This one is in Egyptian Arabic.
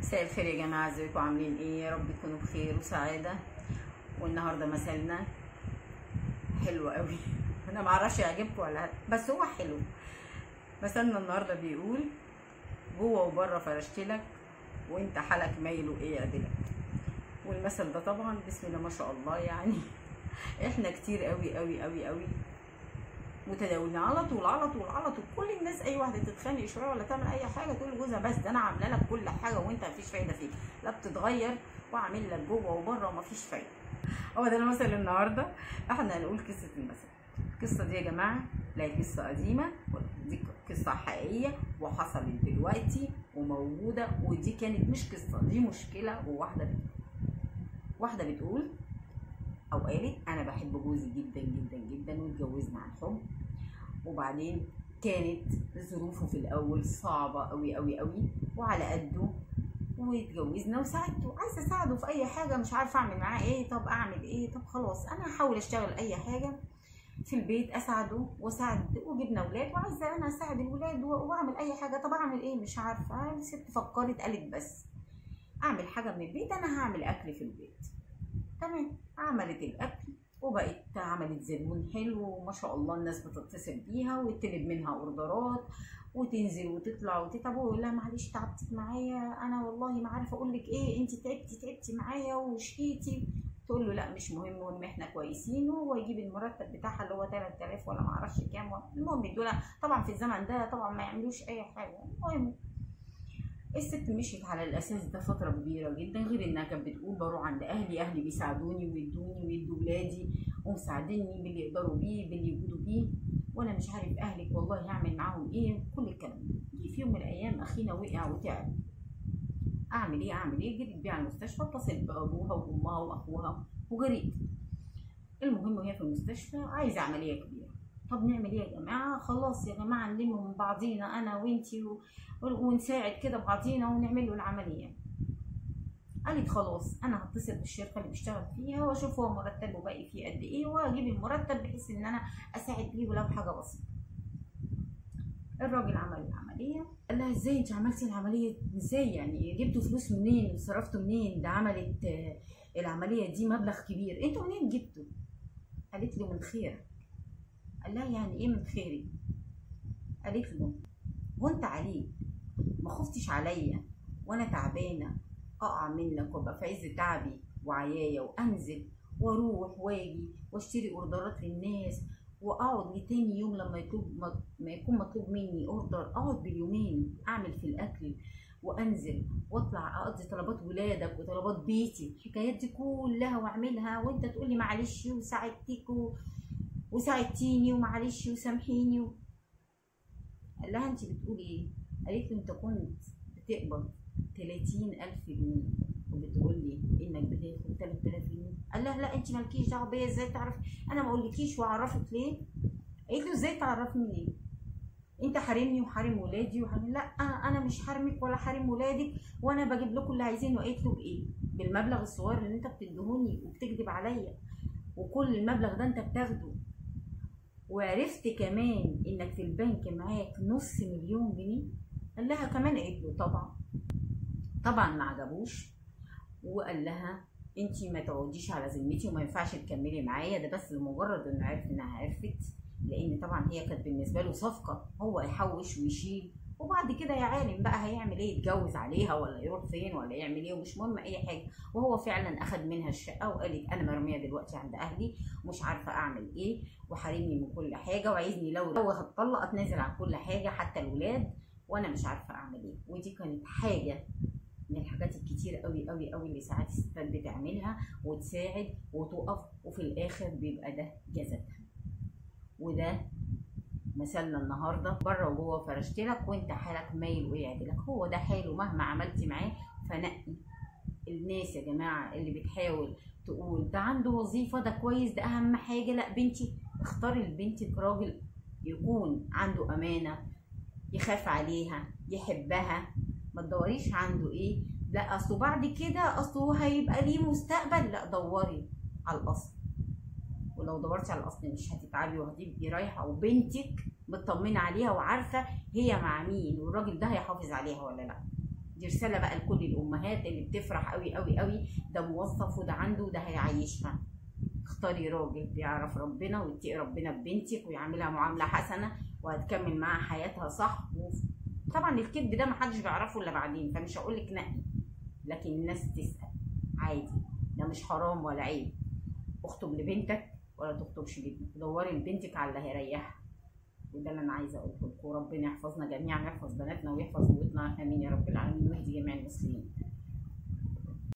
مساء الخير يا جماعة ازيكم عاملين ايه يا رب تكونوا بخير وسعادة والنهاردة مثلنا حلو قوي انا معرفش يعجبكم ولا لأ، بس هو حلو مثلنا النهاردة بيقول جوه وبره فرشتلك وانت حالك مايل وايه يعدلك والمثل ده طبعا بسم الله ما شاء الله يعني احنا كتير قوي قوي قوي قوي متداولين على طول على طول على طول كل الناس اي واحده تتخانق شويه ولا تعمل اي حاجه تقول لجوزها بس ده انا عامله لك كل حاجه وانت مفيش فايده فيك لا بتتغير واعمل لك جوه وبره ومفيش فايده هو ده المثل النهارده احنا هنقول قصه المثل القصه دي يا جماعه لا هي قصه قديمه ولا دي قصه حقيقيه وحصلت دلوقتي وموجوده ودي كانت مش قصه دي مشكله وواحده بتقول واحده بتقول او قالت انا بحب جوزي جدا جدا جدا واتجوزنا عن حب وبعدين كانت ظروفه في الاول صعبه قوي قوي قوي وعلى قده واتجوزنا وساعدته عايزه اساعده في اي حاجه مش عارفه اعمل معاه ايه طب اعمل ايه طب خلاص انا هحاول اشتغل اي حاجه في البيت اساعده واساعد وجبنا اولاد وعايزه انا اساعد الولاد و- واعمل اي حاجه طب اعمل ايه مش عارفه الست فكرت قالت بس اعمل حاجه من البيت انا هعمل اكل في البيت تمام عملت الاكل وبقت عملت زبون حلو وما شاء الله الناس بتتصل بيها ويطلب منها اوردرات وتنزل وتطلع وتتعب ويقول لها معلش تعبتك معايا انا والله ما عارفه اقول لك ايه انت تعبتي تعبتي معايا وشقيتي تقول له لا مش مهم المهم احنا كويسين وهو يجيب المرتب بتاعها اللي هو 3000 ولا ما اعرفش كام المهم يدولها طبعا في الزمن ده طبعا ما يعملوش اي حاجه المهم الست مشيت على الاساس ده فتره كبيره جدا غير انها كانت بتقول بروح عند اهلي اهلي بيساعدوني ويدوني ويدوا ولادي ومساعديني باللي يقدروا بيه باللي يجودوا بيه وانا مش عارف اهلك والله هعمل معاهم ايه كل الكلام ده جه في يوم من الايام اخينا وقع وتعب اعمل ايه اعمل ايه جريت بيه على المستشفى اتصلت بابوها وامها واخوها وجريت المهم وهي في المستشفى عايزه عمليه كبيره طب نعمل ايه يا جماعه خلاص يا جماعه نلم من بعضينا انا وانتي و... ونساعد كده بعضينا ونعمل له العمليه قالت خلاص انا هتصل بالشركه اللي بيشتغل فيها واشوف هو مرتبه باقي فيه قد ايه واجيب المرتب بحيث ان انا اساعد بيه ولو حاجه بسيطه الراجل عمل العمليه قال لها ازاي انت عملتي العمليه ازاي يعني جبتوا فلوس منين صرفتوا منين ده عملت آه، العمليه دي مبلغ كبير انتوا منين جبتوا قالت له من خيرك قال لها يعني ايه من خيري قالت له وانت عليك ما خفتش عليا وانا تعبانه اقع منك وابقى في عز تعبي وعيايا وانزل واروح واجي واشتري اوردرات للناس واقعد لتاني يوم لما يطلب ما يكون مطلوب مني اوردر اقعد باليومين اعمل في الاكل وانزل واطلع اقضي طلبات ولادك وطلبات بيتي الحكايات دي كلها واعملها وانت تقول لي معلش وساعدتك و... وساعدتيني ومعلش وسامحيني و... قال لها انت بتقولي ايه قالت له انت كنت بتقبض 30000 جنيه وبتقول لي انك بتاخد 3000 جنيه قال لها لا انت مالكيش دعوه بيا ازاي تعرف انا ما اقولكيش واعرفك ليه قالت له ازاي تعرفني ليه انت حارمني وحارم ولادي وحارم لا انا مش حارمك ولا حارم ولادك وانا بجيب لكم اللي عايزينه قالت له بايه بالمبلغ الصغير اللي انت بتديهوني وبتكذب عليا وكل المبلغ ده انت بتاخده وعرفت كمان انك في البنك معاك نص مليون جنيه قال لها كمان قالت له طبعا طبعا ما عجبوش وقال لها انتي ما تقعديش على ذمتي وما ينفعش تكملي معايا ده بس لمجرد انه عرف انها عرفت لان طبعا هي كانت بالنسبه له صفقه هو يحوش ويشيل وبعد كده يا عالم بقى هيعمل ايه يتجوز عليها ولا يروح فين ولا يعمل ايه ومش مهم اي حاجه وهو فعلا اخد منها الشقه وقالت انا مرميه دلوقتي عند اهلي ومش عارفه اعمل ايه وحارمني من كل حاجه وعايزني لو لو هتطلق اتنازل عن كل حاجه حتى الولاد وانا مش عارفه اعمل ايه ودي كانت حاجه من الحاجات الكتير قوي قوي قوي اللي ساعات الستات بتعملها وتساعد وتقف وفي الاخر بيبقى ده جزاتها وده مثلنا النهارده بره وجوه فرشتلك وانت حالك مايل ويعدلك هو ده حاله مهما عملتي معاه فنقي الناس يا جماعه اللي بتحاول تقول ده عنده وظيفه ده كويس ده اهم حاجه لا بنتي اختاري لبنتك راجل يكون عنده امانه يخاف عليها يحبها ما تدوريش عنده ايه لا اصله بعد كده اصله هيبقى ليه مستقبل لا دوري على الاصل ولو دورتي على الاصل مش هتتعبي وهتبقي رايحه وبنتك مطمنه عليها وعارفه هي مع مين والراجل ده هيحافظ عليها ولا لا دي رساله بقى لكل الامهات اللي بتفرح قوي قوي قوي ده موظف وده عنده وده هيعيشها اختاري راجل بيعرف ربنا ويتقي ربنا ببنتك ويعملها معامله حسنه وهتكمل معاها حياتها صح طبعا الكذب ده محدش بيعرفه الا بعدين فمش هقول لك نقي لكن الناس تسال عادي ده مش حرام ولا عيب اخطب لبنتك ولا تخطبش لابنك دوري لبنتك على اللي هيريحها وده اللي انا عايزه اقوله لكم ربنا يحفظنا جميعا ويحفظ بناتنا ويحفظ بيوتنا امين يا رب العالمين ويهدي جميع المسلمين